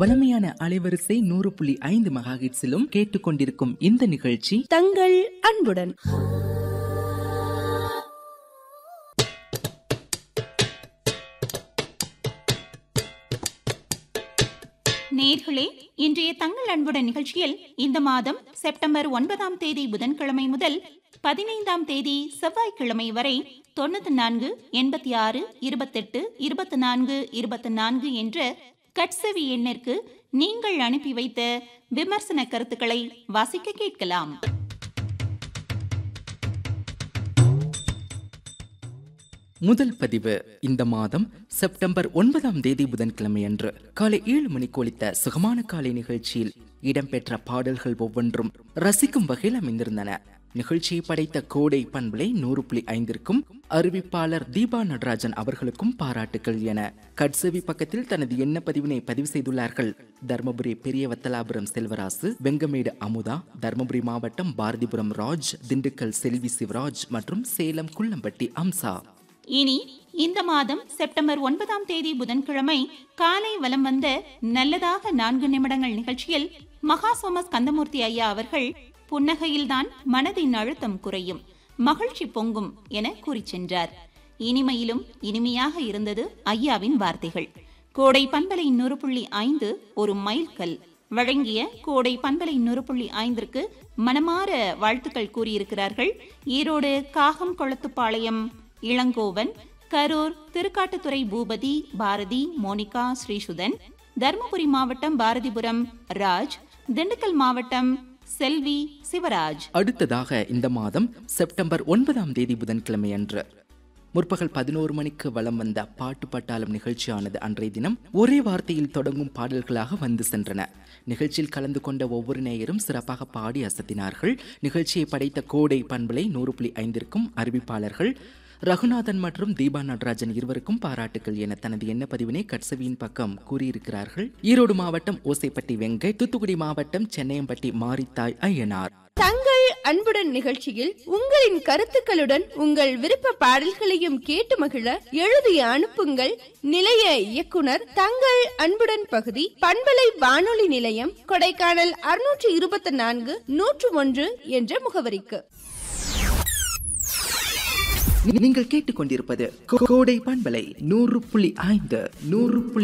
வளமையான அலைவரிசை நூறு புள்ளி ஐந்து மெகாஹிட்ஸிலும் கேட்டுக்கொண்டிருக்கும் இந்த நிகழ்ச்சி தங்கள் அன்புடன் நேர்களே இன்றைய தங்கள் அன்புடன் நிகழ்ச்சியில் இந்த மாதம் செப்டம்பர் ஒன்பதாம் தேதி புதன்கிழமை முதல் பதினைந்தாம் தேதி செவ்வாய்க்கிழமை வரை தொண்ணூத்தி நான்கு எண்பத்தி ஆறு இருபத்தெட்டு இருபத்தி நான்கு இருபத்தி நான்கு என்ற கட்செவி எண்ணிற்கு நீங்கள் அனுப்பி வைத்த விமர்சன கருத்துக்களை வாசிக்க கேட்கலாம் முதல் பதிவு இந்த மாதம் செப்டம்பர் ஒன்பதாம் தேதி புதன்கிழமை அன்று காலை ஏழு மணிக்கு ஒலித்த சுகமான காலை நிகழ்ச்சியில் இடம்பெற்ற பாடல்கள் ஒவ்வொன்றும் ரசிக்கும் வகையில் அமைந்திருந்தன நிகழ்ச்சியை படைத்த கோடை பண்பலை நூறு புள்ளி ஐந்திற்கும் அறிவிப்பாளர் தீபா நடராஜன் அவர்களுக்கும் பாராட்டுகள் என கட்செவி பக்கத்தில் தனது எண்ண பதிவினை பதிவு செய்துள்ளார்கள் தர்மபுரி பெரியவத்தலாபுரம் செல்வராசு வெங்கமேடு அமுதா தர்மபுரி மாவட்டம் பாரதிபுரம் ராஜ் திண்டுக்கல் செல்வி சிவராஜ் மற்றும் சேலம் குள்ளம்பட்டி அம்சா இனி இந்த மாதம் செப்டம்பர் ஒன்பதாம் தேதி புதன்கிழமை காலை வலம் வந்த நல்லதாக நான்கு நிமிடங்கள் நிகழ்ச்சியில் மகா சோமஸ் கந்தமூர்த்தி ஐயா அவர்கள் புன்னகையில்தான் மனதின் அழுத்தம் குறையும் மகிழ்ச்சி பொங்கும் என கூறிச் சென்றார் இனிமையிலும் இனிமையாக இருந்தது ஐயாவின் வார்த்தைகள் கோடை பண்பலை நூறு புள்ளி ஐந்து ஒரு மைல்கல் வழங்கிய கோடை பண்பலை நூறு புள்ளி ஐந்திற்கு மனமாற வாழ்த்துக்கள் கூறியிருக்கிறார்கள் ஈரோடு காகம் கொளத்துப்பாளையம் இளங்கோவன் கரூர் திருக்காட்டுத்துறை பூபதி பாரதி மோனிகா ஸ்ரீசுதன் தருமபுரி மாவட்டம் பாரதிபுரம் ராஜ் திண்டுக்கல் மாவட்டம் செல்வி சிவராஜ் அடுத்ததாக இந்த மாதம் செப்டம்பர் ஒன்பதாம் தேதி புதன்கிழமை அன்று முற்பகல் பதினோரு மணிக்கு வலம் வந்த பாட்டு பட்டாளம் நிகழ்ச்சியானது அன்றைய தினம் ஒரே வார்த்தையில் தொடங்கும் பாடல்களாக வந்து சென்றன நிகழ்ச்சியில் கலந்து கொண்ட ஒவ்வொரு நேயரும் சிறப்பாக பாடி அசத்தினார்கள் நிகழ்ச்சியை படைத்த கோடை பண்பலை நூறு புள்ளி ஐந்திற்கும் அறிவிப்பாளர்கள் ரகுநாதன் மற்றும் தீபா நடராஜன் இருவருக்கும் பாராட்டுகள் என தனது எண்ண பதிவினை கட்சவியின் பக்கம் கூறியிருக்கிறார்கள் ஈரோடு மாவட்டம் ஓசைப்பட்டி வெங்கை தூத்துக்குடி மாவட்டம் சென்னையம்பட்டி மாரித்தாய் ஐயனார் தங்கள் அன்புடன் நிகழ்ச்சியில் உங்களின் கருத்துக்களுடன் உங்கள் விருப்ப பாடல்களையும் கேட்டு மகிழ எழுதி அனுப்புங்கள் நிலைய இயக்குனர் தங்கள் அன்புடன் பகுதி பண்பலை வானொலி நிலையம் கொடைக்கானல் அறுநூற்று இருபத்தி நான்கு நூற்று ஒன்று என்ற முகவரிக்கு நீங்கள் கேட்டுக்கொண்டிருப்பது கோடை பண்பலை நூறு புள்ளி ஐந்து நூறு புள்ளி